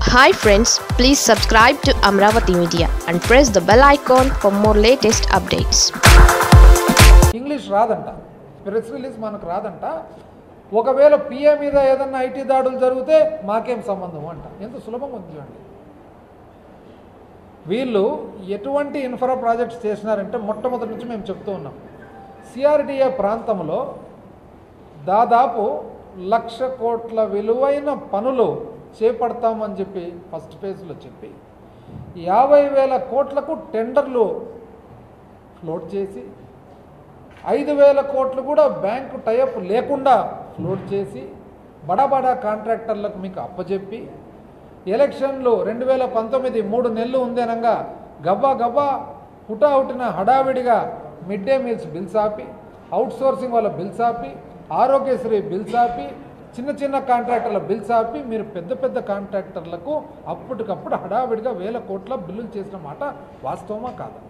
hi friends please subscribe to Amaravati media and press the bell icon for more latest updates English రాదంట press release మనకు రాదంట ఒకవేళ PA మీద ఏదన్నా IT దాడులు జరిగితే మాకేం సంబంధం అంట ఎంత సులభం ఉంది చూడండి వీళ్ళు ఎటువంటి ఇన్ఫ్రా ప్రాజెక్ట్స్ చేసినారంటే మొట్టమొదటి నుంచి మేము చెప్తూ ఉన్నాం సిఆర్డిఏ ప్రాంతంలో దాదాపు లక్ష కోట్ల విలువైన పనులు చేపడతామని చెప్పి ఫస్ట్ ఫేజ్లో చెప్పి యాభై వేల కోట్లకు టెండర్లు ఫ్లోట్ చేసి ఐదు వేల కోట్లు కూడా బ్యాంకు టైఅప్ లేకుండా ఫ్లోట్ చేసి బడా బడా కాంట్రాక్టర్లకు మీకు అప్పచెప్పి ఎలక్షన్లు రెండు వేల పంతొమ్మిది మూడు నెలలు ఉందేనంగా గబ్బా గబ్బా హుటాహుటిన హడావిడిగా మిడ్ డే మీల్స్ బిల్స్ ఆపి అవుట్ సోర్సింగ్ వాళ్ళ బిల్స్ ఆపి ఆరోగ్యశ్రీ బిల్స్ ఆపి చిన్న చిన్న కాంట్రాక్టర్ల బిల్స్ ఆపి మీరు పెద్ద పెద్ద కాంట్రాక్టర్లకు అప్పటికప్పుడు హడావిడిగా వేల కోట్ల బిల్లులు చేసిన మాట వాస్తవమా కాదా